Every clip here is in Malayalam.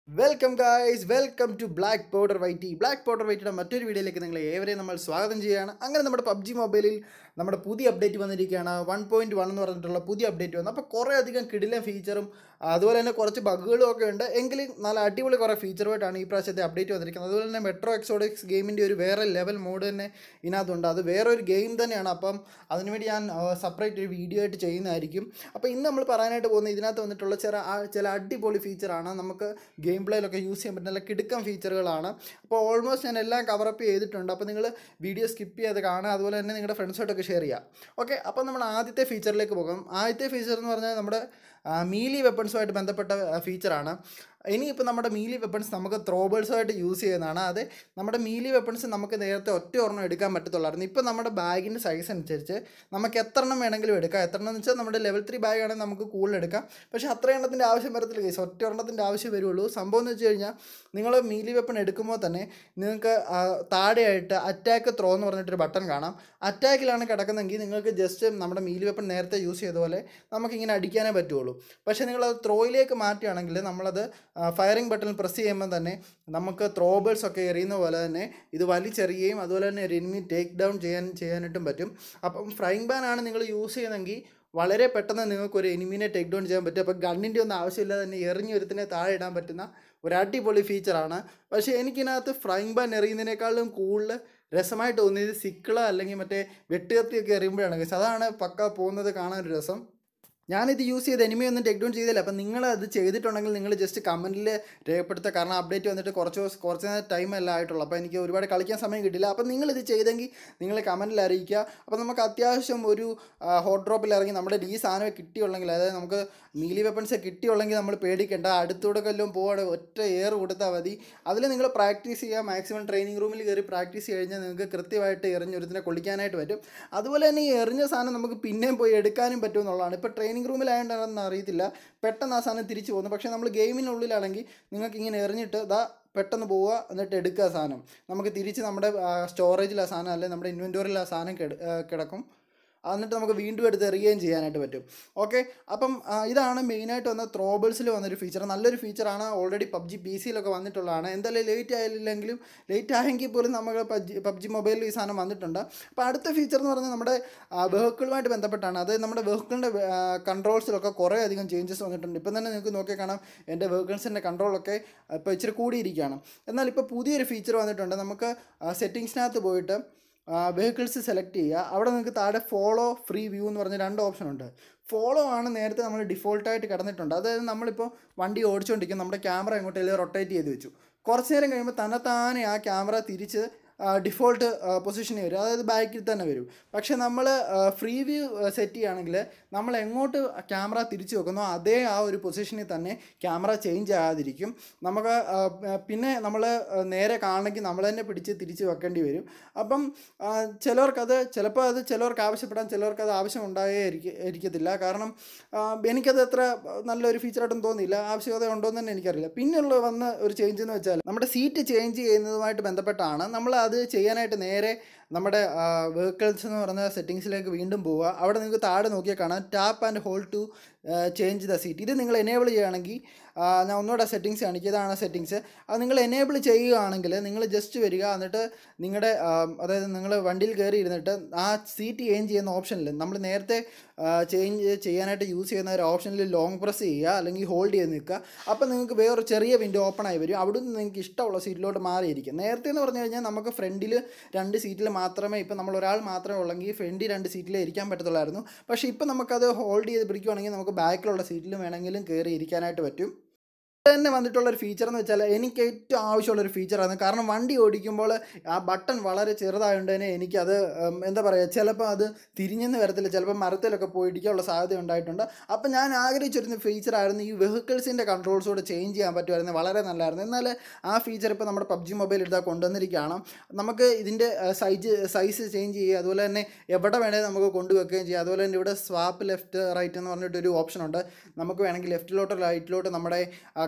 Welcome guys welcome to black powder whitey black powder വൈറ്റിയുടെ മറ്റൊരു വീഡിയോയിലേക്ക് നിങ്ങളെ ഏവരെയും നമ്മൾ സ്വാഗതം ചെയ്യുകയാണ് അങ്ങനെ നമ്മുടെ പബ്ജി മൊബൈലിൽ നമ്മുടെ പുതിയ അപ്ഡേറ്റ് വന്നിരിക്കുകയാണ് വൺ പോയിൻറ്റ് വൺ എന്ന് പറഞ്ഞിട്ടുള്ള പുതിയ അപ്ഡേറ്റ് വന്നു അപ്പോൾ കുറേ അധികം കിടിലൻ ഫീച്ചറും അതുപോലെ തന്നെ കുറച്ച് ബഗ്ഗുകളും ഒക്കെ ഉണ്ട് എങ്കിലും നല്ല അടിപൊളി കുറേ ഫീച്ചറുമായിട്ടാണ് ഈ പ്രാവശ്യത്തെ അപ്ഡേറ്റ് വന്നിരിക്കുന്നത് അതുപോലെ തന്നെ മെട്രോ എക്സോഡിക്സ് ഗെയിമിൻ്റെ ഒരു വേറെ ലെവൽ മോഡ് തന്നെ ഇതിനകത്തുണ്ട് അത് വേറെ ഒരു ഗെയിം തന്നെയാണ് അപ്പം അതിനുവേണ്ടി ഞാൻ സെപ്പറേറ്റ് ഒരു വീഡിയോ ആയിട്ട് ചെയ്യുന്നതായിരിക്കും അപ്പോൾ ഇന്ന് നമ്മൾ പറയാനായിട്ട് പോകുന്നത് ഇതിനകത്ത് വന്നിട്ടുള്ള ചില ആ- ചില അടിപൊളി ഫീച്ചറാണ് നമുക്ക് ഗെയിം പ്ലേയിലൊക്കെ യൂസ് ചെയ്യാൻ പറ്റുന്ന നല്ല കിടുക്കം ഫീച്ചറുകളാണ് അപ്പോൾ ഓൾമോസ്റ്റ് ഞാൻ എല്ലാം കവറപ്പ് ചെയ്തിട്ടുണ്ട് അപ്പോൾ നിങ്ങൾ വീഡിയോ സ്കിപ്പ് ചെയ്യാതെ കാണുക അതുപോലെ തന്നെ നിങ്ങളുടെ ഫ്രണ്ട്സായിട്ടൊക്കെ ഷെയർ ചെയ്യുക ഓക്കെ അപ്പോൾ നമ്മൾ ആദ്യത്തെ ഫീച്ചറിലേക്ക് പോകാം ആദ്യത്തെ ഫീച്ചർ എന്ന് പറഞ്ഞാൽ നമ്മുടെ മീലി വെപ്പൺസുമായിട്ട് ബന്ധപ്പെട്ട ഫീച്ചറാണ് ഇനിയിപ്പോൾ നമ്മുടെ മീലി വെപ്പൺസ് നമുക്ക് ത്രോബേഴ്സുമായിട്ട് യൂസ് ചെയ്യുന്നതാണ് അത് നമ്മുടെ മീലി വെപ്പൺസ് നമുക്ക് നേരത്തെ ഒറ്റ ഒരെണ്ണം എടുക്കാൻ പറ്റത്തുള്ളായിരുന്നു ഇപ്പോൾ നമ്മുടെ ബാഗിൻ്റെ സൈസ് അനുസരിച്ച് നമുക്ക് എത്ര എണ്ണം വേണമെങ്കിലും എടുക്കാം എത്ര എണ്ണം എന്ന് വെച്ചാൽ നമ്മുടെ ലെവൽ ത്രീ ബാഗ് ആണെങ്കിൽ നമുക്ക് കൂടുതൽ എടുക്കാം പക്ഷേ അത്ര എണ്ണത്തിൻ്റെ ആവശ്യം വരത്തില്ല കേസ് ഒറ്റ ഒരെണ്ണത്തിൻ്റെ ആവശ്യം വരുള്ളൂ സംഭവം എന്ന് വെച്ച് കഴിഞ്ഞാൽ നിങ്ങൾ മീലി വെപ്പൺ എടുക്കുമ്പോൾ തന്നെ നിങ്ങൾക്ക് ആ, താഴെയായിട്ട് അറ്റാക്ക് ത്രോ എന്ന് പറഞ്ഞിട്ടൊരു ബട്ടൺ കാണാം അറ്റാക്കിലാണ് കിടക്കുന്നതെങ്കിൽ നിങ്ങൾക്ക് ജസ്റ്റ് നമ്മുടെ മീലി വെപ്പൺ നേരത്തെ യൂസ് ചെയ്ത പോലെ നമുക്കിങ്ങനെ അടിക്കാനേ പറ്റുള്ളൂ പക്ഷേ നിങ്ങളത് ത്രോയിലേക്ക് മാറ്റുകയാണെങ്കിൽ നമ്മളത് ഫയറിംഗ് ബട്ടൺ പ്രസ് ചെയ്യുമ്പോൾ തന്നെ നമുക്ക് ത്രോബേഴ്സ് ഒക്കെ എറിയുന്ന പോലെ തന്നെ ഇത് വലിച്ചെറിയുകയും അതുപോലെ തന്നെ ഒരു എനിമി ടേക്ക് ഡൗൺ ചെയ്യാൻ ചെയ്യാനായിട്ടും പറ്റും അപ്പം ഫ്രൈങ് പാൻ ആണ് നിങ്ങൾ യൂസ് ചെയ്യുന്നതെങ്കിൽ വളരെ പെട്ടെന്ന് നിങ്ങൾക്ക് ഒരു എനിമിനെ ടേക്ക് ഡൗൺ ചെയ്യാൻ പറ്റും അപ്പോൾ ഗണ്ണിൻ്റെ ഒന്നും ആവശ്യമില്ലാതെ തന്നെ എറിഞ്ഞ് ഒരുത്തിനെ താഴെ ഇടാൻ പറ്റുന്ന ഒരു അടിപൊളി ഫീച്ചറാണ് പക്ഷേ എനിക്കിതിനകത്ത് ഫ്രൈങ് പാൻ എറിയുന്നതിനേക്കാളും കൂടുതൽ രസമായിട്ട് തോന്നിയത് സിക്കിള അല്ലെങ്കിൽ മറ്റേ വെട്ടുകത്തിയൊക്കെ എറിയുമ്പോഴാണ് guys. അതാണ് പക്ക പോകുന്നത് കാണാൻ ഒരു രസം ഞാനിത് യൂസ് ചെയ്ത് എനിമി ഒന്നും ടേക്ക് ഡൗൺ ചെയ്തില്ല അപ്പം നിങ്ങൾ അത് ചെയ്തിട്ടുണ്ടെങ്കിൽ നിങ്ങൾ ജസ്റ്റ് കമൻറ്റിൽ രേഖപ്പെടുത്തുക കാരണം അപ്ഡേറ്റ് വന്നിട്ട് കുറച്ച് ദിവസം കുറച്ച് ടൈം അല്ല ആയിട്ടുള്ളൂ അപ്പോൾ എനിക്ക് ഒരുപാട് കളിക്കാൻ സമയം കിട്ടില്ല അപ്പം നിങ്ങൾ ഇത് ചെയ്തെങ്കിൽ നിങ്ങൾ കമൻറ്റിൽ അറിയിക്കുക അപ്പോൾ നമുക്ക് അത്യാവശ്യം ഒരു ഹോട്ട് ഡ്രോപ്പിൽ ഇറങ്ങി നമ്മുടെ ഈ സാധനം കിട്ടിയുള്ളെങ്കിൽ അതായത് നമുക്ക് മീലി വെപ്പൺസ് കിട്ടിയുള്ളെങ്കിൽ നമ്മൾ പേടിക്കേണ്ട അടുത്തൂടെ കൊല്ലം പോവാടെ ഒറ്റ എയർ കൊടുത്താൽ മതി അതിൽ നിങ്ങൾ പ്രാക്ടീസ് ചെയ്യുക മാക്സിമം ട്രെയിനിങ് റൂമിൽ കയറി പ്രാക്ടീസ് കഴിഞ്ഞാൽ നിങ്ങൾക്ക് കൃത്യമായിട്ട് എറിഞ്ഞൊരുത്തിനെ കൊള്ളിക്കാനായിട്ട് പറ്റും അതുപോലെ തന്നെ ഈ എറിഞ്ഞ സാധനം നമുക്ക് പിന്നെയും പോയി എടുക്കാനും പറ്റും എന്നുള്ളതാണ് ഇപ്പോൾ ട്രെയിനിങ് റൂമിലായതുകൊണ്ടാണെന്ന് അറിയത്തില്ല പെട്ടെന്ന് ആ സാധനം തിരിച്ചു പോകുന്നു പക്ഷേ നമ്മൾ ഗെയിമിനുള്ളിലാണെങ്കിൽ നിങ്ങൾക്ക് ഇങ്ങനെ എറിഞ്ഞിട്ട് ദാ പെട്ടെന്ന് പോവുക എന്നിട്ട് എടുക്കുക ആ സാധനം നമുക്ക് തിരിച്ച് നമ്മുടെ സ്റ്റോറേജിൽ ആ സാധനം അല്ലെങ്കിൽ നമ്മുടെ ഇൻവെൻറ്റോറിയിൽ ആ സാധനം കിട ആ, കിടക്കും എന്നിട്ട് നമുക്ക് വീണ്ടും എടുത്ത് എറിയുകയും ചെയ്യാനായിട്ട് പറ്റും ഓക്കെ അപ്പം ആ, ഇതാണ് മെയിനായിട്ട് വന്ന ത്രോബിൾസിൽ വന്നൊരു ഫീച്ചർ നല്ലൊരു ഫീച്ചറാണ് ഓൾറെഡി പബ്ജി പി സിയിലൊക്കെ വന്നിട്ടുള്ളതാണ് എന്തായാലും ലേറ്റ് ആയില്ലെങ്കിലും ലേറ്റ് ആയെങ്കിൽ പോലും നമുക്ക് പബ്ജി പബ്ജി മൊബൈലിൽ ഈ സാധനം വന്നിട്ടുണ്ട് അപ്പോൾ അടുത്ത ഫീച്ചർ എന്ന് പറഞ്ഞാൽ നമ്മുടെ വെഹിക്കിളുമായിട്ട് ബന്ധപ്പെട്ടാണ് അതായത് നമ്മുടെ വെഹിക്കിളിൻ്റെ കൺട്രോൾസിലൊക്കെ കുറേ അധികം ചേഞ്ചസ് വന്നിട്ടുണ്ട് ഇപ്പം തന്നെ നിങ്ങൾക്ക് നോക്കിയാൽ കാണാം എൻ്റെ വെഹിക്കിൾസിൻ്റെ കൺട്രോളൊക്കെ ഇപ്പോൾ ഇച്ചിരി കൂടിയിരിക്കുകയാണ് എന്നാൽ ഇപ്പോൾ പുതിയൊരു ഫീച്ചർ വന്നിട്ടുണ്ട് നമുക്ക് സെറ്റിങ്സിനകത്ത് പോയിട്ട് വെഹിക്കിൾസ് സെലക്ട് ചെയ്യുക അവിടെ നിങ്ങൾക്ക് താഴെ ഫോളോ ഫ്രീ വ്യൂ എന്ന് പറഞ്ഞ രണ്ട് ഓപ്ഷൻ ഉണ്ട് ഫോളോ ആണ് നേരത്തെ നമ്മൾ ഡിഫോൾട്ടായിട്ട് കിടന്നിട്ടുണ്ട് അതായത് നമ്മളിപ്പോൾ വണ്ടി ഓടിച്ചുകൊണ്ടിരിക്കും നമ്മുടെ ക്യാമറ എങ്ങോട്ടെങ്കിലും റൊട്ടേറ്റ് ചെയ്ത് വെച്ചു കുറച്ച് നേരം കഴിയുമ്പോൾ തന്നെത്താനെ ആ ക്യാമറ തിരിച്ച് ഡിഫോൾട്ട് പൊസിഷനിൽ വരും അതായത് ബാക്കിൽ തന്നെ വരും പക്ഷേ നമ്മൾ ഫ്രീ വ്യൂ സെറ്റ് ചെയ്യുകയാണെങ്കിൽ നമ്മൾ എങ്ങോട്ട് ക്യാമറ തിരിച്ചു വെക്കുന്നോ അതേ ആ ഒരു പൊസിഷനിൽ തന്നെ ക്യാമറ ചേഞ്ച് ആകാതിരിക്കും നമുക്ക് ആ, പിന്നെ നമ്മൾ നേരെ കാണണമെങ്കിൽ നമ്മൾ തന്നെ പിടിച്ച് തിരിച്ച് വെക്കേണ്ടി വരും അപ്പം ആ, ചിലർക്കത് ചിലപ്പോൾ അത് ചിലർക്ക് ആവശ്യപ്പെടാൻ ചിലർക്ക് അത് ആവശ്യം ഉണ്ടായേ ഇരിക്ക- ഇരിക്കത്തില്ല കാരണം ആ, എനിക്കത് അത്ര നല്ലൊരു ഫീച്ചറായിട്ടൊന്നും തോന്നിയില്ല ആവശ്യകത ഉണ്ടോ എന്ന് തന്നെ എനിക്കറിയില്ല പിന്നെയുള്ള വന്ന ഒരു ചേഞ്ച് എന്ന് വെച്ചാൽ നമ്മുടെ സീറ്റ് ചേഞ്ച് ചെയ്യുന്നതുമായിട്ട് ബന്ധപ്പെട്ടാണ് നമ്മൾ അത് ചെയ്യാനായിട്ട് നേരെ നമ്മുടെ വെഹിക്കിൾസ് എന്ന് പറഞ്ഞ സെറ്റിങ്സിലേക്ക് വീണ്ടും പോവുക അവിടെ നിങ്ങൾക്ക് താഴെ നോക്കിയാൽ കാണാം tap and hold to change the seat ഇത് നിങ്ങൾ എനേബിൾ ചെയ്യുകയാണെങ്കിൽ ആ, ഞാൻ ഒന്നുകൂടെ സെറ്റിങ്സ് കാണിക്കുക ഇതാണ് സെറ്റിങ്സ് അത് നിങ്ങൾ എനേബിൾ ചെയ്യുകയാണെങ്കിൽ നിങ്ങൾ ജസ്റ്റ് വരിക എന്നിട്ട് നിങ്ങളുടെ ആ, അതായത് നിങ്ങൾ വണ്ടിയിൽ കയറി ഇരുന്നിട്ട് ആ സീറ്റ് ചേഞ്ച് ചെയ്യുന്ന ഓപ്ഷനിൽ നമ്മൾ നേരത്തെ ചേഞ്ച് ചെയ്യാനായിട്ട് യൂസ് ചെയ്യുന്ന ഒരു ഓപ്ഷനിൽ ലോങ് പ്രസ് ചെയ്യുക അല്ലെങ്കിൽ ഹോൾഡ് ചെയ്ത് നിൽക്കുക അപ്പോൾ നിങ്ങൾക്ക് വേറൊരു ചെറിയ വിൻഡോ ഓപ്പൺ ആയി വരും അവിടെ നിന്ന് നിങ്ങൾക്ക് ഇഷ്ടമുള്ള സീറ്റിലോട്ട് മാറിയിരിക്കും നേരത്തെ എന്ന് പറഞ്ഞു കഴിഞ്ഞാൽ നമുക്ക് ഫ്രണ്ടിൽ രണ്ട് സീറ്റിൽ മാത്രമേ ഇപ്പം നമ്മൾ ഒരാൾ മാത്രമേ ഉള്ളെങ്കിൽ ഫ്രണ്ടിൽ രണ്ട് സീറ്റിലേ ഇരിക്കാൻ പറ്റത്തുള്ളായിരുന്നു പക്ഷേ ഇപ്പം നമുക്കത് ഹോൾഡ് ചെയ്ത് പിടിക്കുവാണെങ്കിൽ നമുക്ക് ബാക്കിലുള്ള സീറ്റിലും വേണമെങ്കിലും കയറി ഇരിക്കാനായിട്ട് പറ്റും തന്നെ വന്നിട്ടുള്ള ഒരു ഫീച്ചർ എന്ന് വെച്ചാൽ എനിക്ക് ഏറ്റവും ആവശ്യമുള്ള ഒരു ഫീച്ചറാണ് കാരണം വണ്ടി ഓടിക്കുമ്പോൾ ആ ബട്ടൺ വളരെ ചെറുതായതുകൊണ്ട് തന്നെ എനിക്കത് ഉം, എന്താ പറയുക ചിലപ്പോൾ അത് തിരിഞ്ഞെന്ന് വരത്തില്ല ചിലപ്പോൾ മരത്തിലൊക്കെ പോയിടിക്കാനുള്ള സാധ്യത ഉണ്ടായിട്ടുണ്ട് അപ്പോൾ ഞാൻ ആഗ്രഹിച്ചിരുന്ന ഫീച്ചറായിരുന്നു ഈ വെഹിക്കിൾസിൻ്റെ കൺട്രോൾസോടെ ചേഞ്ച് ചെയ്യാൻ പറ്റുമായിരുന്നു വളരെ നല്ലതായിരുന്നു എന്നാൽ ആ ഫീച്ചർ ഇപ്പോൾ നമ്മുടെ പബ്ജി മൊബൈൽ എടുത്താൽ കൊണ്ടുവന്നിരിക്കുകയാണ് നമുക്ക് ഇതിൻ്റെ സൈസ് സൈസ് ചേഞ്ച് ചെയ്യുക അതുപോലെ തന്നെ എവിടെ വേണേലും നമുക്ക് കൊണ്ടുവെക്കുകയും ചെയ്യാം അതുപോലെ തന്നെ ഇവിടെ സ്വാപ്പ് ലെഫ്റ്റ് റൈറ്റ് എന്ന് പറഞ്ഞിട്ടൊരു ഓപ്ഷൻ ഉണ്ട് നമുക്ക് വേണമെങ്കിൽ ലെഫ്റ്റിലോട്ടോ റൈറ്റിലോട്ടോ നമ്മുടെ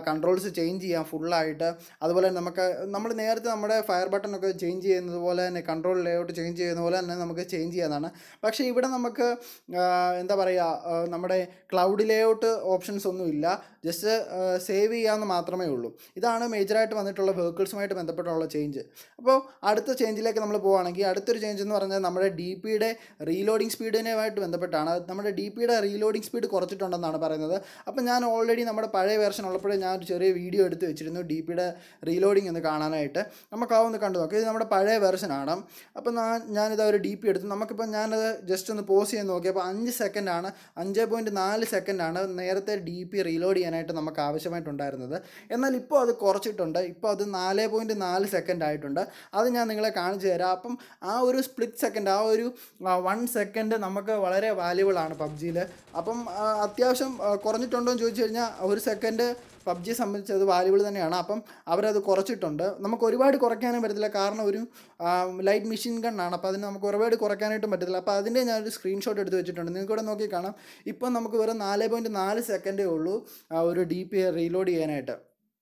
കൺട്രോൾസ് ചേഞ്ച് ചെയ്യാം ഫുള്ളായിട്ട് അതുപോലെ തന്നെ നമുക്ക് നമ്മൾ നേരത്തെ നമ്മുടെ ഫയർ ബട്ടൺ ഒക്കെ ചേഞ്ച് ചെയ്യുന്നത് പോലെ തന്നെ കൺട്രോൾ ലേഔട്ട് ചേഞ്ച് ചെയ്യുന്ന പോലെ തന്നെ നമുക്ക് ചേഞ്ച് ചെയ്യാനാണ് പക്ഷേ ഇവിടെ നമുക്ക് ആ, എന്താ പറയുക ആ, നമ്മുടെ ക്ലൗഡ് ലേഔട്ട് ഓപ്ഷൻസ് ഒന്നും ഇല്ല ജസ്റ്റ് സേവ് ചെയ്യാമെന്ന് മാത്രമേ ഉള്ളൂ ഇതാണ് മേജറായിട്ട് വന്നിട്ടുള്ള വെഹിക്കിൾസുമായിട്ട് ബന്ധപ്പെട്ടുള്ള ചേഞ്ച് അപ്പോൾ അടുത്ത ചേഞ്ചിലേക്ക് നമ്മൾ പോവുകയാണെങ്കിൽ അടുത്തൊരു ചേഞ്ച് എന്ന് പറഞ്ഞാൽ നമ്മുടെ ഡി പിയുടെ റീലോഡിംഗ് സ്പീഡിനുമായിട്ട് ബന്ധപ്പെട്ടാണ് നമ്മുടെ ഡി പിയുടെ റീലോഡിംഗ് സ്പീഡ് കുറച്ചിട്ടുണ്ടെന്നാണ് പറയുന്നത് അപ്പോൾ ഞാൻ ഓൾറെഡി നമ്മുടെ പഴയ വേർഷൻ ഉള്ളപ്പോഴേ ഞാൻ ഒരു ചെറിയ വീഡിയോ എടുത്ത് വെച്ചിരുന്നു ഡി പിയുടെ റീലോഡിംഗ് ഒന്ന് കാണാനായിട്ട് നമുക്ക് ആ ഒന്ന് കണ്ടു നോക്കാം ഇത് നമ്മുടെ പഴയ വെർഷനാണ് അപ്പോൾ ഞാൻ ഞാനിത് ഒരു ഡി പി എടുത്തു നമുക്കിപ്പോൾ ഞാനത് ജസ്റ്റ് ഒന്ന് പോസ് ചെയ്ത് നോക്കിയപ്പോൾ അഞ്ച് സെക്കൻഡാണ് അഞ്ച് പോയിൻറ്റ് നാല് സെക്കൻഡാണ് നേരത്തെ ഡി പി റീലോഡ് ചെയ്യാനായിട്ട് നമുക്ക് ആവശ്യമായിട്ടുണ്ടായിരുന്നത് എന്നാൽ ഇപ്പോൾ അത് കുറച്ചിട്ടുണ്ട് ഇപ്പോൾ അത് നാല് പോയിൻറ്റ് നാല് സെക്കൻഡ് ആയിട്ടുണ്ട് അത് ഞാൻ നിങ്ങളെ കാണിച്ചു തരാം അപ്പം ആ ഒരു സ്പ്ലിറ്റ് സെക്കൻഡ് ആ ഒരു വൺ സെക്കൻഡ് നമുക്ക് വളരെ വാല്യുബിൾ ആണ് പബ്ജിയിൽ അപ്പം ആ, അത്യാവശ്യം ആ, കുറഞ്ഞിട്ടുണ്ടോ എന്ന് ചോദിച്ചു കഴിഞ്ഞാൽ ഒരു സെക്കൻഡ് പബ്ജിയെ സംബന്ധിച്ച് അത് വാല്യുബിൾ തന്നെയാണ് അപ്പം അവരത് കുറച്ചിട്ടുണ്ട് നമുക്ക് ഒരുപാട് കുറയ്ക്കാനും പറ്റത്തില്ല കാരണം ഒരു ലൈറ്റ് മെഷീൻ ഗണ്ണാണ് അപ്പോൾ അതിന് നമുക്ക് ഒരുപാട് കുറയ്ക്കാനായിട്ടും പറ്റത്തില്ല അപ്പോൾ അതിൻ്റെ ഞാനൊരു സ്ക്രീൻഷോട്ട് എടുത്ത് വെച്ചിട്ടുണ്ട് നിങ്ങൾക്ക് ഇവിടെ നോക്കി കാണാം ഇപ്പം നമുക്ക് വെറും നാല് പോയിൻറ്റ് നാല് സെക്കൻഡേ ഉള്ളൂ ആ ഒരു ഡി പി റീലോഡ് ചെയ്യാനായിട്ട്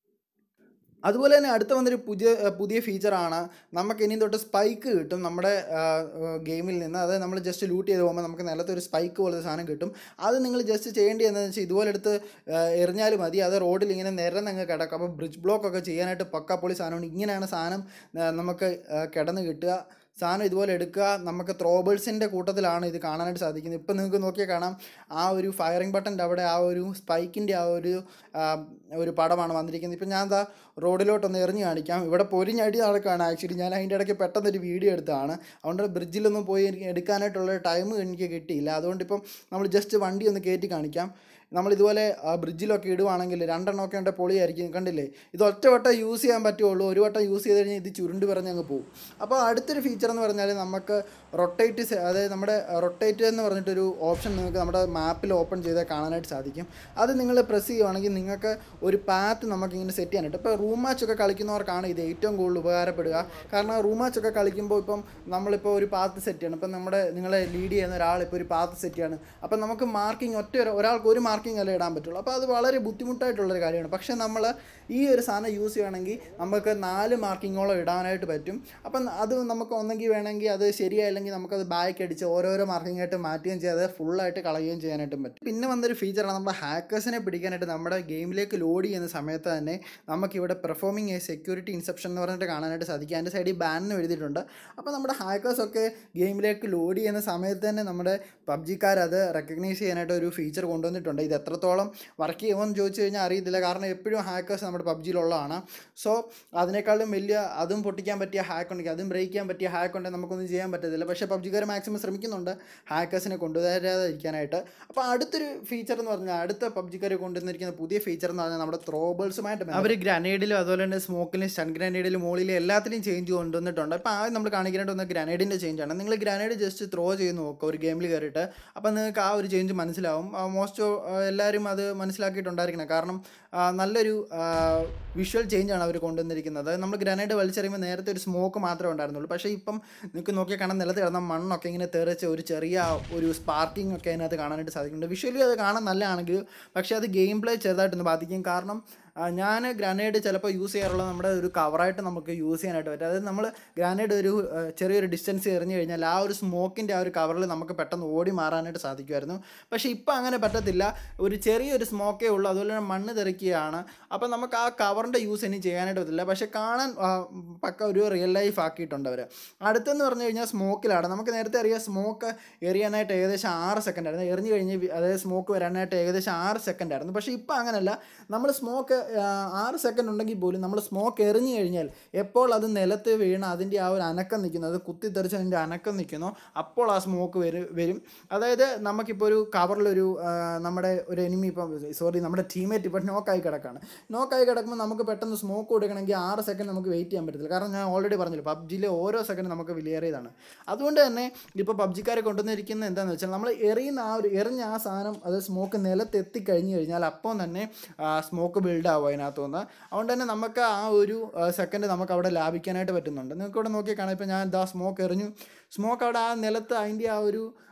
അതുപോലെ തന്നെ അടുത്ത വന്നൊരു പുതിയ പുതിയ ഫീച്ചറാണ് നമുക്ക് ഇനി തൊട്ട് സ്പൈക്ക് കിട്ടും നമ്മുടെ ഗെയിമിൽ നിന്ന് അത് നമ്മൾ ജസ്റ്റ് ലൂട്ട് ചെയ്ത് പോകുമ്പോൾ നമുക്ക് നിലത്ത് ഒരു സ്പൈക്ക് പോലത്തെ സാധനം കിട്ടും അത് നിങ്ങൾ ജസ്റ്റ് ചെയ്യേണ്ടത് എന്താണെന്ന് വെച്ചാൽ ഇതുപോലെ എടുത്ത് ആ, എറിഞ്ഞാലും മതി അത് റോഡിൽ ഇങ്ങനെ നിരന്നങ്ങ് കിടക്കും അപ്പോൾ ബ്രിഡ്ജ് ബ്ലോക്ക് ഒക്കെ ചെയ്യാനായിട്ട് പക്ക പൊളി സാധനമാണ് ഇങ്ങനെയാണ് സാധനം ആ, നമുക്ക് ആ, കിടന്ന് കിട്ടുക സാധനം ഇതുപോലെ എടുക്കുക നമുക്ക് ത്രോബിൾസിൻ്റെ കൂട്ടത്തിലാണ് ഇത് കാണാനായിട്ട് സാധിക്കുന്നത് ഇപ്പം നിങ്ങൾക്ക് നോക്കിയാൽ കാണാം ആ ഒരു ഫയറിംഗ് ബട്ടൻ്റെ അവിടെ ആ ഒരു സ്പൈക്കിൻ്റെ ആ ഒരു ആ, ഒരു പടമാണ് വന്നിരിക്കുന്നത് ഇപ്പം ഞാൻ എന്താ റോഡിലോട്ടൊന്ന് എറിഞ്ഞ് കാണിക്കാം ഇവിടെ പൊരിഞ്ഞടി നടക്കുകയാണ് ആക്ച്വലി ഞാൻ അതിൻ്റെ ഇടയ്ക്ക് പെട്ടെന്നൊരു വീഡിയോ എടുത്തതാണ് അതുകൊണ്ട് ബ്രിഡ്ജിലൊന്നും പോയി എനിക്ക് എടുക്കാനായിട്ടുള്ള ടൈം എനിക്ക് കിട്ടിയില്ല അതുകൊണ്ട് ഇപ്പം നമ്മൾ ജസ്റ്റ് വണ്ടി ഒന്ന് കയറ്റി കാണിക്കാം നമ്മളിതുപോലെ ആ ബ്രിഡ്ജിലൊക്കെ ഇടുവാണെങ്കിൽ രണ്ടെണ്ണമൊക്കെ ഉണ്ട് പൊളിയായിരിക്കും കണ്ടില്ലേ ഇത് ഒറ്റ വട്ടം യൂസ് ചെയ്യാൻ പറ്റുള്ളൂ ഒരു വട്ടം യൂസ് ചെയ്ത് കഴിഞ്ഞാൽ ഇത് ചുരുണ്ട് പറഞ്ഞ് അങ്ങ് പോകും അപ്പോൾ അടുത്തൊരു ഫീച്ചർ എന്ന് പറഞ്ഞാൽ നമുക്ക് റൊട്ടേറ്റ് അതായത് നമ്മുടെ റൊട്ടേറ്റ് എന്ന് പറഞ്ഞിട്ടൊരു ഓപ്ഷൻ നിങ്ങൾക്ക് നമ്മുടെ മാപ്പിൽ ഓപ്പൺ ചെയ്താൽ കാണാനായിട്ട് സാധിക്കും അത് നിങ്ങൾ പ്രസ് ചെയ്യുവാണെങ്കിൽ നിങ്ങൾക്ക് ഒരു പാത്ത് നമുക്കിങ്ങനെ സെറ്റ് ചെയ്യാനായിട്ട് ഇപ്പോൾ റൂം മാച്ചൊക്കെ കളിക്കുന്നവർക്കാണ് ഇത് ഏറ്റവും കൂടുതൽ ഉപകാരപ്പെടുക കാരണം റൂം മാച്ചൊക്കെ കളിക്കുമ്പോൾ ഇപ്പം നമ്മളിപ്പോൾ ഒരു പാത്ത് സെറ്റ് ചെയ്യണം ഇപ്പം നമ്മുടെ നിങ്ങളെ ലീഡ് ചെയ്യുന്ന ഒരാൾ ഇപ്പോൾ ഒരു പാത്ത് സെറ്റ് ചെയ്യാണ് അപ്പം നമുക്ക് മാർക്കിംഗ് ഒറ്റ ഒരു- ഒരാൾക്ക് ഒരു മാർക്കിംഗ് അല്ലേ ഇടാൻ പറ്റുള്ളൂ അപ്പോൾ അത് വളരെ ബുദ്ധിമുട്ടായിട്ടുള്ളൊരു കാര്യമാണ് പക്ഷേ നമ്മൾ ഈ ഒരു സാധനം യൂസ് ചെയ്യുകയാണെങ്കിൽ നമുക്ക് നാല് മാർക്കിങ്ങോളം ഇടാനായിട്ട് പറ്റും അപ്പം അത് നമുക്ക് ഒന്നെങ്കിൽ വേണമെങ്കിൽ അത് ശരിയായില്ലെങ്കിൽ നമുക്കത് ബാക്ക് അടിച്ച് ഓരോരോ മാർക്കിംഗ് ആയിട്ട് മാറ്റുകയും ചെയ്യാതെ ഫുള്ളായിട്ട് കളയുകയും ചെയ്യാനായിട്ടും പറ്റും പിന്നെ വന്നൊരു ഫീച്ചറാണ് നമ്മുടെ ഹാക്കേഴ്സിനെ പിടിക്കാനായിട്ട് നമ്മുടെ ഗെയിമിലേക്ക് ലോഡ് ചെയ്യുന്ന സമയത്ത് തന്നെ നമുക്കിവിടെ പെർഫോമിങ് എ സെക്യൂരിറ്റി ഇൻസെപ്ഷൻ എന്ന് പറഞ്ഞിട്ട് കാണാനായിട്ട് സാധിക്കും അതിൻ്റെ സൈഡിൽ ബാൻ എന്ന് എഴുതിയിട്ടുണ്ട് അപ്പോൾ നമ്മുടെ ഹാക്കേഴ്സൊക്കെ ഗെയിമിലേക്ക് ലോഡ് ചെയ്യുന്ന സമയത്ത് തന്നെ നമ്മുടെ പബ്ജിക്കാർ അത് റെക്കഗ്നൈസ് ചെയ്യാനായിട്ട് ഒരു ഫീച്ചർ കൊണ്ടുവന്നിട്ടുണ്ട് ഇത് എത്രത്തോളം വർക്ക് ചെയ്യുമെന്ന് ചോദിച്ചു കഴിഞ്ഞാൽ അറിയത്തില്ല കാരണം എപ്പോഴും ഹാക്കേഴ്സ് നമ്മുടെ പബ്ജിയിലുള്ളതാണ് സോ അതിനേക്കാളും വലിയ അതും പൊട്ടിക്കാൻ പറ്റിയ ഹാക്ക് ഉണ്ടെങ്കിൽ അതും ബ്രേക്ക് ചെയ്യാൻ പറ്റിയ ഹാക്ക് ഉണ്ടെങ്കിൽ നമുക്കൊന്നും ചെയ്യാൻ പറ്റത്തില്ല പക്ഷേ പബ്ജിക്കാർ മാക്സിമം ശ്രമിക്കുന്നുണ്ട് ഹാക്കേഴ്സിനെ കൊണ്ടുവരാതിരിക്കാനായിട്ട് അപ്പോൾ അടുത്തൊരു ഫീച്ചർ എന്ന് പറഞ്ഞാൽ അടുത്ത പബ്ജിക്കാർ കൊണ്ടുവന്നിരിക്കുന്ന പുതിയ ഫീച്ചർ എന്ന് പറഞ്ഞാൽ നമ്മുടെ ത്രോബേഴ്സുമായിട്ട് അവർ ഗ്രനേഡിലും അതുപോലെ തന്നെ സ്മോക്കിലും സ്റ്റൺ ഗ്രനേഡിലും മുകളിലും എല്ലാത്തിലും ചേഞ്ച് കൊണ്ടുവന്നിട്ടുണ്ട് അപ്പോൾ ആദ്യം നമ്മൾ കാണിക്കേണ്ട ഒന്ന് ഗ്രനേഡിൻ്റെ ചേഞ്ച് ആണ് നിങ്ങൾ ഗ്രനേഡ് ജസ്റ്റ് ത്രോ ചെയ്ത് നോക്കുക ഒരു ഗെയിമിൽ കയറിയിട്ട് അപ്പോൾ നിങ്ങൾക്ക് ആ ഒരു ചേഞ്ച് മനസ്സിലാവും മോസ്റ്റ് എല്ലാവരും അത് മനസ്സിലാക്കിയിട്ടുണ്ടായിരിക്കണം കാരണം ആ, നല്ലൊരു വിഷ്വൽ ചേഞ്ച് ആണ് അവർ കൊണ്ടുവന്നിരിക്കുന്നത് നമ്മൾ ഗ്രനേഡ് വലിച്ചെറിയുമ്പോൾ നേരത്തെ ഒരു സ്മോക്ക് മാത്രമേ ഉണ്ടായിരുന്നുള്ളൂ പക്ഷേ ഇപ്പം നിങ്ങൾക്ക് നോക്കിയാൽ കാണാൻ നിലത്ത് കിടന്ന മണ്ണൊക്കെ ഇങ്ങനെ തെറിച്ച് ഒരു ചെറിയ ഒരു സ്പാർക്കിംഗ് ഒക്കെ അതിനകത്ത് കാണാനായിട്ട് സാധിക്കുന്നുണ്ട് വിഷ്വലി അത് കാണാൻ നല്ലതാണെങ്കിൽ പക്ഷേ അത് ഗെയിം പ്ലേ ചെറുതായിട്ടൊന്ന് ബാധിക്കും കാരണം ഞാൻ ഗ്രാനൈഡ് ചിലപ്പോൾ യൂസ് ചെയ്യാറുള്ളത് നമ്മുടെ ഒരു കവറായിട്ട് നമുക്ക് യൂസ് ചെയ്യാനായിട്ട് പറ്റും അതായത് നമ്മൾ ഗ്രാനൈഡ് ഒരു ആ, ചെറിയൊരു ഡിസ്റ്റൻസ് എറിഞ്ഞു കഴിഞ്ഞാൽ ആ ഒരു സ്മോക്കിൻ്റെ ആ ഒരു കവറിൽ നമുക്ക് പെട്ടെന്ന് ഓടി മാറാനായിട്ട് സാധിക്കുമായിരുന്നു പക്ഷേ ഇപ്പോൾ അങ്ങനെ പറ്റത്തില്ല ഒരു ചെറിയൊരു സ്മോക്കേ ഉള്ളൂ അതുപോലെ തന്നെ മണ്ണ് തെറിക്കുകയാണ് അപ്പോൾ നമുക്ക് ആ കവറിൻ്റെ യൂസ് ഇനി ചെയ്യാനായിട്ട് പറ്റില്ല പക്ഷേ കാണാൻ ആ, പക്ക ഒരു റിയൽ ലൈഫ് ആക്കിയിട്ടുണ്ട് അവർ അടുത്തെന്ന് പറഞ്ഞു കഴിഞ്ഞാൽ സ്മോക്കിലാണ് നമുക്ക് നേരത്തെ അറിയാം സ്മോക്ക് എറിയാനായിട്ട് ഏകദേശം ആറ് സെക്കൻഡ് ആയിരുന്നു എറിഞ്ഞു കഴിഞ്ഞ് വി- അതായത് സ്മോക്ക് വരാനായിട്ട് ഏകദേശം ആറ് സെക്കൻഡ് ആയിരുന്നു പക്ഷേ ഇപ്പോൾ അങ്ങനല്ല നമ്മൾ സ്മോക്ക് ആറ് സെക്കൻഡ് ഉണ്ടെങ്കിൽ പോലും നമ്മൾ സ്മോക്ക് എറിഞ്ഞു കഴിഞ്ഞാൽ എപ്പോൾ അത് നിലത്ത് വീണ് അതിൻ്റെ ആ ഒരു അനക്കം നിൽക്കുന്നു അത് കുത്തിത്തെറിച്ച് അതിൻ്റെ അനക്കം നിൽക്കുന്നു അപ്പോൾ ആ സ്മോക്ക് വരും വരും അതായത് നമുക്കിപ്പോൾ ഒരു കവറിലൊരു ആ, നമ്മുടെ ഒരു എനിമി ഇപ്പം സോറി നമ്മുടെ ടീമേറ്റ് ഇപ്പോൾ നോക്കായി കിടക്കാണ് നോക്കായി കിടക്കുമ്പോൾ നമുക്ക് പെട്ടെന്ന് സ്മോക്ക് കൊടുക്കണമെങ്കിൽ ആറ് സെക്കൻഡ് നമുക്ക് വെയിറ്റ് ചെയ്യാൻ പറ്റത്തില്ല കാരണം ഞാൻ ഓൾറെഡി പറഞ്ഞില്ല പബ്ജിയിലെ ഓരോ സെക്കൻഡ് നമുക്ക് വിലയേറിയതാണ് അതുകൊണ്ട് തന്നെ ഇപ്പോൾ പബ്ജിക്കാരെ കൊണ്ടുവന്നിരിക്കുന്നത് എന്താണെന്ന് വെച്ചാൽ നമ്മൾ എറിയുന്ന ആ ഒരു എറിഞ്ഞ ആ സാധനം അത് സ്മോക്ക് നിലത്ത് എത്തിക്കഴിഞ്ഞ് കഴിഞ്ഞാൽ അപ്പോൾ തന്നെ സ്മോക്ക് ബിൽഡ് ആവും അതിനകത്തുനിന്ന് അതുകൊണ്ട് തന്നെ നമുക്ക് ആ ഒരു സെക്കൻഡ് നമുക്ക് അവിടെ ലാഭിക്കാനായിട്ട് പറ്റുന്നുണ്ട് നിങ്ങൾക്ക് ഇവിടെ നോക്കി കാണാം ഇപ്പോൾ ഞാൻ ദാ സ്മോക്ക് എറിഞ്ഞു സ്മോക്ക് അവിടെ ആ നിലത്ത് അതിൻ്റെ ആ ഒരു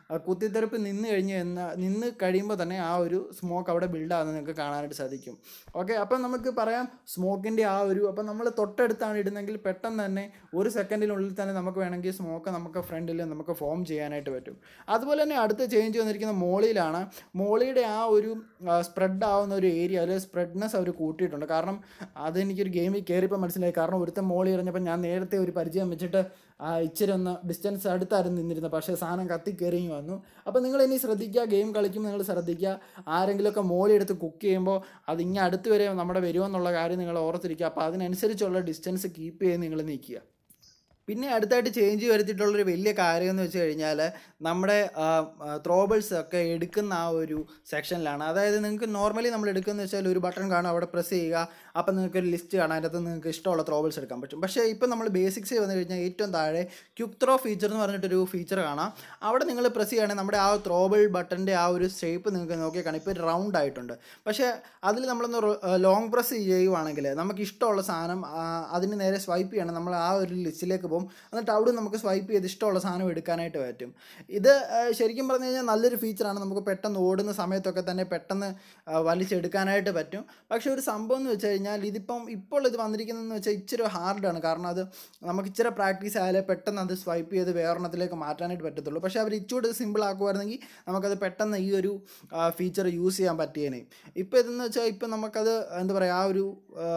ആ, കുത്തിത്തെറിപ്പ് നിന്ന് കഴിഞ്ഞ് എന്ന നിന്ന് കഴിയുമ്പോൾ തന്നെ ആ ഒരു സ്മോക്ക് അവിടെ ബിൽഡാകുന്നത് നിങ്ങൾക്ക് കാണാനായിട്ട് സാധിക്കും ഓക്കെ അപ്പം നമുക്ക് പറയാം സ്മോക്കിൻ്റെ ആ ഒരു അപ്പം നമ്മൾ തൊട്ടടുത്താണ് ഇടുന്നെങ്കിൽ പെട്ടെന്ന് തന്നെ ഒരു സെക്കൻഡിനുള്ളിൽ തന്നെ നമുക്ക് വേണമെങ്കിൽ സ്മോക്ക് നമുക്ക് ഫ്രണ്ടിൽ നമുക്ക് ഫോം ചെയ്യാനായിട്ട് പറ്റും അതുപോലെ തന്നെ അടുത്ത ചേഞ്ച് വന്നിരിക്കുന്ന മോളിയിലാണ് മോളിയുടെ ആ ഒരു സ്പ്രെഡ് ആവുന്ന ഒരു ഏരിയ അതിൽ സ്പ്രെഡ്നെസ് അവർ കൂട്ടിയിട്ടുണ്ട് കാരണം അതെനിക്കൊരു ഗെയിമിൽ കയറിയപ്പോൾ മനസ്സിലായി കാരണം ഒരുത്തൻ മോളി എറിഞ്ഞപ്പോൾ ഞാൻ നേരത്തെ ഒരു പരിചയം വെച്ചിട്ട് ആ ഇച്ചിരി ഒന്ന് ഡിസ്റ്റൻസ് അടുത്തായിരുന്നു നിന്നിരുന്നത് പക്ഷേ സാധനം കത്തി കയറിയും വന്നു അപ്പോൾ നിങ്ങൾ ഇനി ശ്രദ്ധിക്കുക ഗെയിം കളിക്കുമ്പോൾ നിങ്ങൾ ശ്രദ്ധിക്കുക ആരെങ്കിലുമൊക്കെ മോളി എടുത്ത് കുക്ക് ചെയ്യുമ്പോൾ അത് ഇങ്ങനെ അടുത്ത് വരെ നമ്മുടെ വരുമെന്നുള്ള കാര്യം നിങ്ങൾ ഓർത്തിരിക്കുക അപ്പോൾ അതിനനുസരിച്ചുള്ള ഡിസ്റ്റൻസ് കീപ്പ് ചെയ്ത് നിങ്ങൾ നിൽക്കുക പിന്നെ അടുത്തായിട്ട് ചേഞ്ച് വരുത്തിയിട്ടുള്ളൊരു വലിയ കാര്യം എന്ന് വെച്ച് കഴിഞ്ഞാൽ നമ്മുടെ ത്രോബിൾസ് ഒക്കെ എടുക്കുന്ന ആ ഒരു സെക്ഷനിലാണ് അതായത് നിങ്ങൾക്ക് നോർമലി നമ്മൾ എടുക്കുന്ന വെച്ചാൽ ഒരു ബട്ടൺ കാണും അവിടെ പ്രസ് ചെയ്യുക അപ്പം നിങ്ങൾക്ക് ഒരു ലിസ്റ്റ് കാണാം അതിനകത്ത് നിങ്ങൾക്ക് ഇഷ്ടമുള്ള ത്രോബിൾസ് എടുക്കാൻ പറ്റും പക്ഷേ ഇപ്പം നമ്മൾ ബേസിക്സ് വന്നു കഴിഞ്ഞാൽ ഏറ്റവും താഴെ ക്യുക്ക് ത്രോ ഫീച്ചർ എന്ന് പറഞ്ഞിട്ടൊരു ഫീച്ചർ കാണാം അവിടെ നിങ്ങൾ പ്രസ് ചെയ്യുകയാണെങ്കിൽ നമ്മുടെ ആ ത്രോബിൾ ബട്ടൻ്റെ ആ ഒരു ഷേപ്പ് നിങ്ങൾക്ക് നോക്കിയാൽ കാണാം ഇപ്പോൾ റൗണ്ട് ആയിട്ടുണ്ട് പക്ഷേ അതിൽ നമ്മളൊന്ന് ലോങ് പ്രസ് ചെയ്യുവാണെങ്കിൽ നമുക്ക് ഇഷ്ടമുള്ള സാധനം ആ, അതിന് നേരെ സ്വൈപ്പ് ചെയ്യണം നമ്മൾ ആ ഒരു ലിസ്റ്റിലേക്ക് പോകും എന്നിട്ട് അവിടെ നമുക്ക് സ്വൈപ്പ് ചെയ്ത് ഇഷ്ടമുള്ള സാധനം എടുക്കാനായിട്ട് പറ്റും ഇത് ആ, ശരിക്കും പറഞ്ഞു കഴിഞ്ഞാൽ നല്ലൊരു ഫീച്ചറാണ് നമുക്ക് പെട്ടെന്ന് ഓടുന്ന സമയത്തൊക്കെ തന്നെ പെട്ടെന്ന് ആ, വലിച്ചെടുക്കാനായിട്ട് പറ്റും പക്ഷേ ഒരു സംഭവം എന്ന് വെച്ച് കഴിഞ്ഞാൽ ഇതിപ്പം ഇപ്പോൾ ഇത് വന്നിരിക്കുന്നതെന്ന് വെച്ചാൽ ഇച്ചിരി ഹാർഡാണ് കാരണം അത് നമുക്ക് ഇച്ചിരി പ്രാക്ടീസ് ആയാലേ പെട്ടെന്ന് അത് സ്വൈപ്പ് ചെയ്ത് വേറെണ്ണത്തിലേക്ക് മാറ്റാനായിട്ട് പറ്റത്തുള്ളൂ പക്ഷേ അവർ ഇച്ചുകൂടെ സിമ്പിൾ ആക്കുമായിരുന്നെങ്കിൽ നമുക്കത് പെട്ടെന്ന് ഈ ഒരു ഫീച്ചർ യൂസ് ചെയ്യാൻ പറ്റിയേനെ ഇപ്പോൾ ഇതെന്ന് വെച്ചാൽ ഇപ്പം നമുക്കത് എന്താ പറയുക ആ ഒരു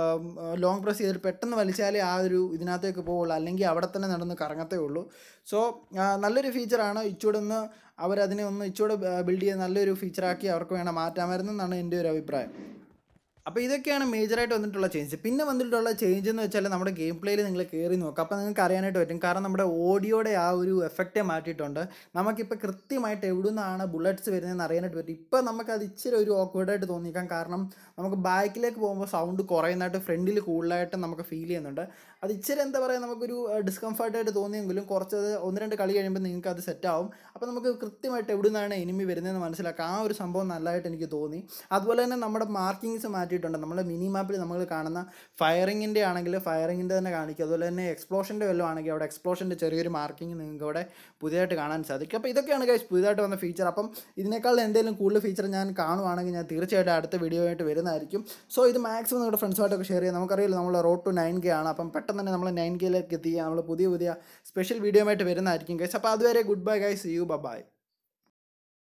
ലോങ് പ്രസ് ചെയ്തിട്ട് പെട്ടെന്ന് വലിച്ചാലേ ആ ഒരു ഇതിനകത്തേക്ക് പോവുള്ളൂ അല്ലെങ്കിൽ അവിടെ തന്നെ നടന്ന് കറങ്ങത്തേ ഉള്ളൂ സോ നല്ലൊരു ഫീച്ചറാണ് ഇച്ചൂടെ ഒന്ന് അവരതിനെ ഒന്ന് ഇച്ചൂടെ ബിൽഡ് ചെയ്ത് നല്ലൊരു ഫീച്ചറാക്കി അവർക്ക് വേണം മാറ്റാമായിരുന്നു എന്നാണ് എൻ്റെ ഒരു അഭിപ്രായം അപ്പോൾ ഇതൊക്കെയാണ് മേജറായിട്ട് വന്നിട്ടുള്ള ചേഞ്ച് പിന്നെ വന്നിട്ടുള്ള ചേഞ്ച് എന്ന് വെച്ചാൽ നമ്മുടെ ഗെയിം പ്ലേയിൽ നിങ്ങൾ കയറി നോക്കുക അപ്പോൾ നിങ്ങൾക്ക് അറിയാനായിട്ട് പറ്റും കാരണം നമ്മുടെ ഓഡിയോയുടെ ആ ഒരു എഫക്റ്റ് മാറ്റിയിട്ടുണ്ട് നമുക്കിപ്പോൾ കൃത്യമായിട്ട് എവിടെ നിന്നാണ് ബുള്ളറ്റ്സ് വരുന്നതെന്ന് അറിയാനായിട്ട് പറ്റും ഇപ്പോൾ നമുക്കത് ഇച്ചിരി ഒരു ഓക്വേർഡായിട്ട് തോന്നിക്കാം കാരണം നമുക്ക് ബാക്കിലേക്ക് പോകുമ്പോൾ സൗണ്ട് കുറയുന്നതായിട്ട് ഫ്രണ്ടിൽ കൂടുതലായിട്ട് നമുക്ക് ഫീൽ ചെയ്യുന്നുണ്ട് അത് ഇച്ചിരി എന്താ പറയുക നമുക്കൊരു ഡിസ്കംഫർട്ടായിട്ട് തോന്നിയെങ്കിലും കുറച്ച് അത് ഒന്ന് രണ്ട് കളി കഴിയുമ്പോൾ നിങ്ങൾക്ക് അത് സെറ്റ് ആവും അപ്പോൾ നമുക്ക് കൃത്യമായിട്ട് എവിടെ നിന്നാണ് എനിമി വരുന്നതെന്ന് മനസ്സിലാക്കാം ആ ഒരു സംഭവം നല്ലതായിട്ട് എനിക്ക് തോന്നി അതുപോലെ തന്നെ നമ്മുടെ മാർക്കിങ്സ് മാറ്റിയിട്ടുണ്ട് നമ്മുടെ മിനി മാപ്പിൽ നമ്മൾ കാണുന്ന ഫയറിങ്ങിൻ്റെ ആണെങ്കിൽ ഫയറിങ്ങിൻ്റെ തന്നെ കാണിക്കും അതുപോലെ തന്നെ എക്സ്പ്ലോഷൻ്റെ വല്ലതും ആണെങ്കിൽ അവിടെ എക്സ്പ്ലോഷൻ്റെ ചെറിയൊരു മാർക്കിംഗ് നിങ്ങൾക്ക് അവിടെ പുതിയതായിട്ട് കാണാൻ സാധിക്കും അപ്പോൾ ഇതൊക്കെയാണ് ഗൈസ് പുതിയതായിട്ട് വന്ന ഫീച്ചർ അപ്പം ഇതിനേക്കാൾ എന്തെങ്കിലും കൂടുതൽ ഫീച്ചർ ഞാൻ കാണുവാണെങ്കിൽ ഞാൻ തീർച്ചയായിട്ടും അടുത്ത വീഡിയോ ആയിട്ട് വരുന്നതായിരിക്കും സോ ഇത് മാക്സിമം നിങ്ങളുടെ ഫ്രണ്ട്സുമായിട്ടൊക്കെ ഷെയർ ചെയ്യാം നമുക്കറിയില്ല നമ്മൾ റോഡ് ടു നയൻ കെ ആണ് അപ്പം പെട്ടെന്ന് തന്നെ നമ്മൾ നയൻ കെയിലേക്ക് എത്തി നമ്മൾ പുതിയ പുതിയ സ്പെഷ്യൽ വീഡിയോ ആയിട്ട് വരുന്നതായിരിക്കും ഗൈസ് അപ്പോൾ അതുവരെ good bye guys you by